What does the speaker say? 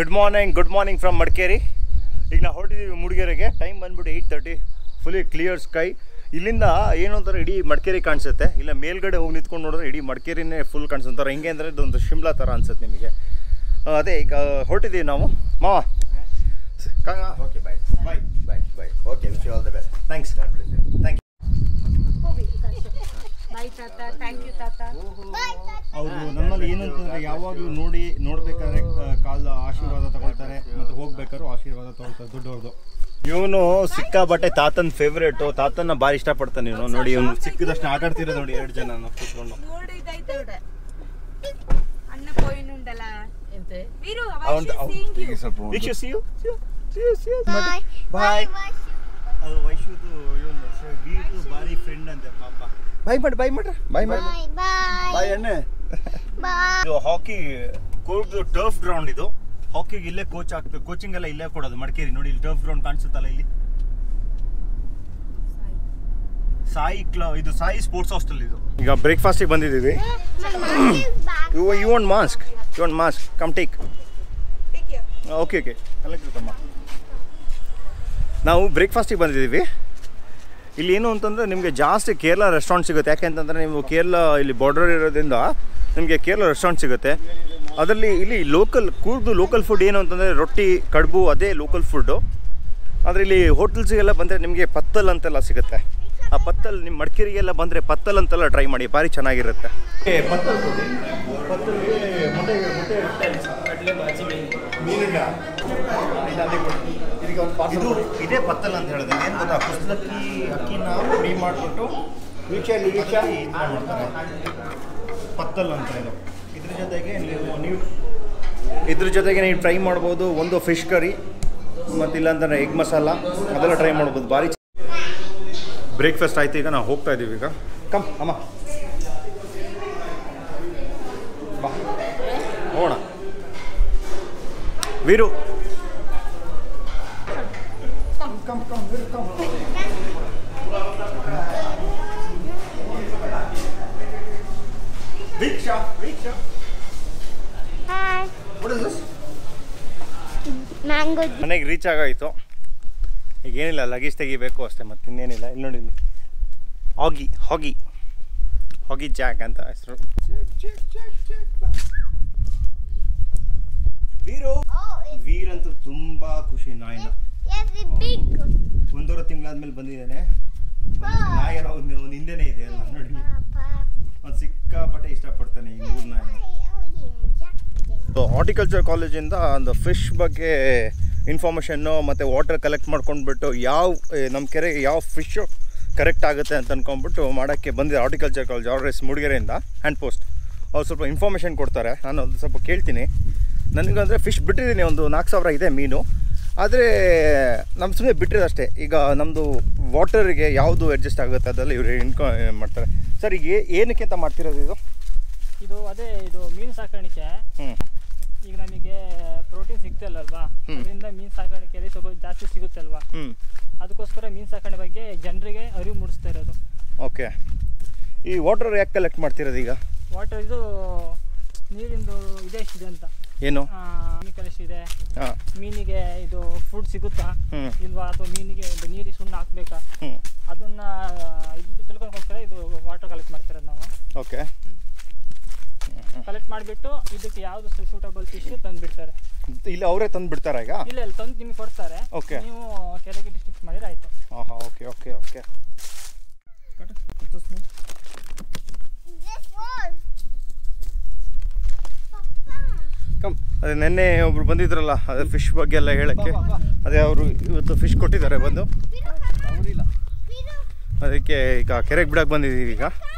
Good morning good morning from Madikeri ಈಗ ನಾವು ಹೊರಟಿದ್ದೀವಿ ಮೂಡಿಗೆರೆಗೆ ಟೈಮ್ ಬಂದ್ಬಿಟ್ಟು eight thirty fully clear sky ಇಲ್ಲಿಂದ ಏನು ಅಂತಾರೆ ಇಡೀ ಮಡಿಕೇರಿ ಕಾಣಿಸುತ್ತೆ ಇಲ್ಲ ಮೇಲ್ಗಡೆ ಹೋಗಿ ನಿಂತ್ಕೊಂಡು ನೋಡಿದ್ರೆ ಇಡೀ ಮಡಿಕೇರಿನೇ ಫುಲ್ ಕಾಣಿಸುತ್ತಾರೆ ಹೆಂಗೆ ಅಂದರೆ ಇದೊಂದು ಶಿಮ್ಲಾ ಥರ ಅನ್ಸುತ್ತೆ ನಿಮಗೆ ಆ, ಅದೇ ಈಗ ಹೊರಟಿದ್ದೀವಿ ನಾವು ಮಾವ okay bye bye bye bye okay wish all the best thanks thank bye ತಾತ ಥ್ಯಾಂಕ್ ಯು ತಾತ ಅವರು ನಮ್ಮಲ್ಲಿ ಏನು ಅಂತಂದ್ರೆ ಯಾವಾಗಲೂ ನೋಡಿ ನೋಡ್ಬೇಕಾದ್ರೆ ಕ- ಕಾಲ ಆಶೀರ್ವಾದ ತಗೊಳ್ತಾರೆ ಮತ್ತೆ ಹೋಗ್ಬೇಕಾದ್ರೂ ಆಶೀರ್ವಾದ ತಗೊಳ್ತಾರೆ ದೊಡ್ಡವ್ರದ್ದು ಇವನು ಸಿಕ್ಕಾಬಟ್ಟೆ ತಾತನ ಫೇವ್ರೇಟು ತಾತನ ಭಾರಿ ಇಷ್ಟಪಡ್ತಾನೆ ಇವನು ನೋಡಿ ಇವನು ಸಿಕ್ಕಿದಷ್ಟು ಆಟ ಆಡ್ತಿರೋದು ನೋಡಿ ಎರಡು ಜನ ಕೂತ್ಕೊಂಡು ನೋಡು ಇದಾಯ್ತು ಅವ್ಡೆ ಅಣ್ಣ ಪೋಯಿನುಂಡಲ್ಲ ಎಂತೆ ವೀರು ಅವ್ನ್ದು- ಅವ್ನ್- ವೀಕ್ಷಿಸಿ ಬಾಯ್ ಬಾಯ್ ಅದು ವೈಶುದು ಇವನು ವೀರ್ದು ಭಾರಿ ಫ್ರೆಂಡ್ ಅಂತೆ ಪಾಪ ಬಾಯ್ ಮಾಡಿ ಬಾಯ್ ಮಾಡ್ರಿ ಬಾಯ್ ಮಾಡಿ ಬಾಯ್ ಅಣ್ಣೆ ಇದು ಹಾಕಿ ಕೋರ್ಟ್ದು ಟರ್ಫ್ ಗ್ರೌಂಡ್ ಇದು ಹಾಕಿಗೆ ಇಲ್ಲೇ ಕೋಚ್ ಆಗ್ತದೆ ಕೋಚಿಂಗ್ ಎಲ್ಲ ಇಲ್ಲೇ ಕೊಡೋದು ಮಡಿಕೇರಿ ನೋಡಿ ಇಲ್ಲಿ ಟರ್ಫ್ ಗ್ರೌಂಡ್ ಕಾಣಿಸುತ್ತಲ್ಲ ಇಲ್ಲಿ ಸಾಯಿ ಕ್ಲ ಇದು ಸಾಯಿ ಸ್ಪೋರ್ಟ್ಸ್ ಹಾಸ್ಟೆಲ್ ಇದು ಈಗ ಬ್ರೇಕ್ಫಾಸ್ಟಿಗೆ ಬಂದಿದ್ದೀವಿ you you want mask you want mask come take okay okay ನಾವು ಬ್ರೇಕ್ಫಾಸ್ಟಿಗೆ ಬಂದಿದ್ದೀವಿ ಇಲ್ಲಿ ಏನು ಅಂತಂದರೆ ನಿಮಗೆ ಜಾಸ್ತಿ ಕೇರಳ ರೆಸ್ಟೋರೆಂಟ್ ಸಿಗುತ್ತೆ ಯಾಕೆಂತಂದರೆ ನೀವು ಕೇರಳ ಇಲ್ಲಿ ಬಾರ್ಡರ್ ಇರೋದ್ರಿಂದ ನಿಮಗೆ ಕೇರಳ ರೆಸ್ಟೋರೆಂಟ್ ಸಿಗುತ್ತೆ ಅದರಲ್ಲಿ ಇಲ್ಲಿ ಲೋಕಲ್ ಕೂರ್ದು ಲೋಕಲ್ ಫುಡ್ ಏನು ಅಂತಂದರೆ ರೊಟ್ಟಿ ಕಡುಬು ಅದೇ ಲೋಕಲ್ ಫುಡ್ಡು ಆದರೆ ಇಲ್ಲಿ ಹೋಟೆಲ್ಸಿಗೆಲ್ಲ ಬಂದರೆ ನಿಮಗೆ ಪತ್ತಲ್ ಅಂತೆಲ್ಲ ಸಿಗುತ್ತೆ ಆ ಪತ್ತಲ್ ನಿಮ್ಮ ಮಡಿಕೇರಿಗೆಲ್ಲ ಬಂದರೆ ಪತ್ತಲ್ ಅಂತೆಲ್ಲ ಟ್ರೈ ಮಾಡಿ ಭಾರಿ ಚೆನ್ನಾಗಿರುತ್ತೆ ಪತ್ತಲ್ ಇದು ಇದೇ ಪತ್ತಲ್ ಅಂತ ಹೇಳಿದ್ರೆ ಏನು ಗೊತ್ತಾ ಕುಸ್ಲಕ್ಕಿ ಅಕ್ಕಿನ ಪುಡಿ ಮಾಡಿಬಿಟ್ಟು ಮಾಡ್ತಾರೆ ಪತ್ತಲ್ ಅಂತ ಇದು ಇದ್ರ ಜೊತೆಗೆ ನೀವು ನೀವು ಇದ್ರ ಜೊತೆಗೆ ನೀವು ಟ್ರೈ ಮಾಡ್ಬೋದು ಒಂದು ಫಿಶ್ ಕರಿ ಮತ್ತು ಇಲ್ಲಾಂದ್ರೆ ಎಗ್ ಮಸಾಲ ಅದೆಲ್ಲ ಟ್ರೈ ಮಾಡ್ಬೋದು ಭಾರಿ ಬ್ರೇಕ್ಫಾಸ್ಟ್ ಆಯ್ತು ಈಗ ನಾವು ಹೋಗ್ತಾ ಇದ್ದೀವಿ ಈಗ ಕಮ್ ಅಮ್ಮ ಬಾ ಹೋಗೋಣ Veeru Riksha, riksha. Hi. What is this? Mango. ಮನೆಗೆ ರೀಚ್ ಆಗಾಯಿತು ಈಗ ಏನಿಲ್ಲ ಲಗೇಜ್ ತೆಗಿಬೇಕು ಅಷ್ಟೇ ಮತ್ತೆ ಇನ್ನೇನಿಲ್ಲ ಇಲ್ಲಿ ನೋಡಿ ಇಲ್ಲಿ ಹಾಗಿ ಹಾಗಿ ಹಾಗಿ ಜಾಕ್ ಅಂತ ಹೆಸರು ವೀರು Oh, it's, ವೀರಂತೂ ತುಂಬಾ ಖುಷಿ ನಾಯಿನ yes, it's big. ಒಂದೂವರೆ ತಿಂಗಳಾದ್ಮೇಲೆ ಬಂದಿದ್ದಾನೆ ನಾಯಿ ಅವ್ನು ಅವ್ನ ಹಿಂದೆನೇ ಇದೆ ಅಲ್ಲ ನೋಡಿ Papa. ಅವ್ನು ಸಿಕ್ಕಾಪಟ್ಟೆ ಇಷ್ಟಪಡ್ತಾನೆ ಈ ಮೂರು ನಾಯಿ Oh, yeah, Jack. ಹಾರ್ಟಿಕಲ್ಚರ್ ಕಾಲೇಜಿಂದ ಒಂದು ಫಿಶ್ ಬಗ್ಗೆ ಇನ್ಫಾರ್ಮೇಷನ್ನು ಮತ್ತು ವಾಟರ್ ಕಲೆಕ್ಟ್ ಮಾಡ್ಕೊಂಡ್ಬಿಟ್ಟು ಯಾವ ನಮ್ಮ ಕೆರೆಗೆ ಯಾವ ಫಿಶ್ಶು ಕರೆಕ್ಟ್ ಆಗುತ್ತೆ ಅಂತ ಅಂದ್ಕೊಂಡ್ಬಿಟ್ಟು ಮಾಡೋಕ್ಕೆ ಬಂದಿದೆ ಹಾರ್ಟಿಕಲ್ಚರ್ ಕಾಲೇಜ್ ಆರ್ ಎಸ್ ಮೂಡಿಗೆರೆಯಿಂದ ಹ್ಯಾಂಡ್ ಪೋಸ್ಟ್ ಅವ್ರು ಸ್ವಲ್ಪ ಇನ್ಫಾರ್ಮೇಷನ್ ಕೊಡ್ತಾರೆ ನಾನು ಅದು ಸ್ವಲ್ಪ ಕೇಳ್ತೀನಿ ನನಗಂದರೆ ಫಿಶ್ ಬಿಟ್ಟಿದ್ದೀನಿ ಒಂದು ನಾಲ್ಕು ಸಾವಿರ ಇದೆ ಮೀನು ಆದರೆ ನಮ್ಮ ಸುಮ್ಮನೆ ಬಿಟ್ಟಿರೋದು ಅಷ್ಟೇ ಈಗ ನಮ್ಮದು ವಾಟರಿಗೆ ಯಾವುದು ಅಡ್ಜಸ್ಟ್ ಆಗುತ್ತೆ ಅದೆಲ್ಲ ಇವರು ಇನ್ಕೊ ಮಾಡ್ತಾರೆ ಸರ್ ಈಗ ಏ- ಏನಕ್ಕೆ ಅಂತ ಮಾಡ್ತಿರೋದು ಇದು ಇದು ಅದೇ ಇದು ಮೀನು ಸಾಕಾಣಿಕೆ ಹ್ಞೂ ಈಗ ನಮಗೆ ಪ್ರೋಟೀನ್ ಸಿಗ್ತಲ್ಲಲ್ವಾ ಹ್ಮ್. ಅದರಿಂದ ಮೀನು ಸಾಕಾಣಿಕೆಯಲ್ಲಿ ಸ್ವಲ್ಪ ಜಾಸ್ತಿ ಸಿಗುತ್ತಲ್ವಾ ಹ್ಞೂ ಅದಕ್ಕೋಸ್ಕರ ಮೀನು ಸಾಕಾಣೆ ಬಗ್ಗೆ ಜನರಿಗೆ ಅರಿವು ಮೂಡಿಸ್ತಾ ಇರೋದು ಓಕೆ ಈ ವಾಟರ್ ಯಾಕೆ ಕಲೆಕ್ಟ್ ಮಾಡ್ತಿರೋದು ಈಗ ವಾಟರ್ ಇದು ನೀರಿಂದು ಇದೆ ಎಷ್ಟಿದೆ ಅಂತ ಏನು ಕೆಮಿಕಲ್ ಎಷ್ಟಿದೆ ಹಾಂ ಮೀನಿಗೆ ಇದು ಫುಡ್ ಸಿಗುತ್ತಾ ಹ್ಞೂ ಇಲ್ವಾ ಅಥವಾ ಮೀನಿಗೆ ಇದು ನೀರಿಗೆ ಸುಣ್ಣ ಹಾಕ್ಬೇಕಾ ಹ್ಞೂ ಅದನ್ನ ಇದು ತಿಳ್ಕೊಳಕ್ಕೋಸ್ಕರ ಇದು ವಾಟರ್ ಕಲೆಕ್ಟ್ ಮಾಡ್ತಿರೋದು ನಾವು ಓಕೆ ಕಲೆಕ್ಟ್ ಮಾಡಿಬಿಟ್ಟು ಇದಕ್ಕೆ ಯಾವುದು ಸೂಟಬಲ್ ಫಿಶ್ ತಂದು ಬಿಡ್ತಾರೆ ಇಲ್ಲಿ ಅವರೇ ತಂದು ಬಿಡ್ತಾರಾ ಈಗ ಇಲ್ಲ ಇಲ್ಲ ತಂದು ನಿಮಗೆ ಕೊಡ್ತಾರೆ Okay. ನೀವು ಕೆರೆಗೆ ಡಿಸ್ಟ್ರಿಬ್ಯೂಟ್ ಮಾಡಿದ್ರೆ ಆಯ್ತು ಹಾಂ ಹಾಂ okay okay okay This one. Papa. Come ಅದೇ ನಿನ್ನೆ ಒಬ್ರು ಬಂದಿದ್ರಲ್ಲ ಅದೇ ಫಿಶ್ ಬಗ್ಗೆ ಎಲ್ಲ ಹೇಳಕ್ಕೆ ಅದೇ ಅವರು ಇವತ್ತು ಫಿಶ್ ಕೊಟ್ಟಿದ್ದಾರೆ ಬಂದು Viru, come on. Viru. ಅದಕ್ಕೆ ಈಗ ಕೆರೆಗೆ ಬಿಡಕ್ಕೆ ಬಂದಿದ್ದೀವಿ ಈಗ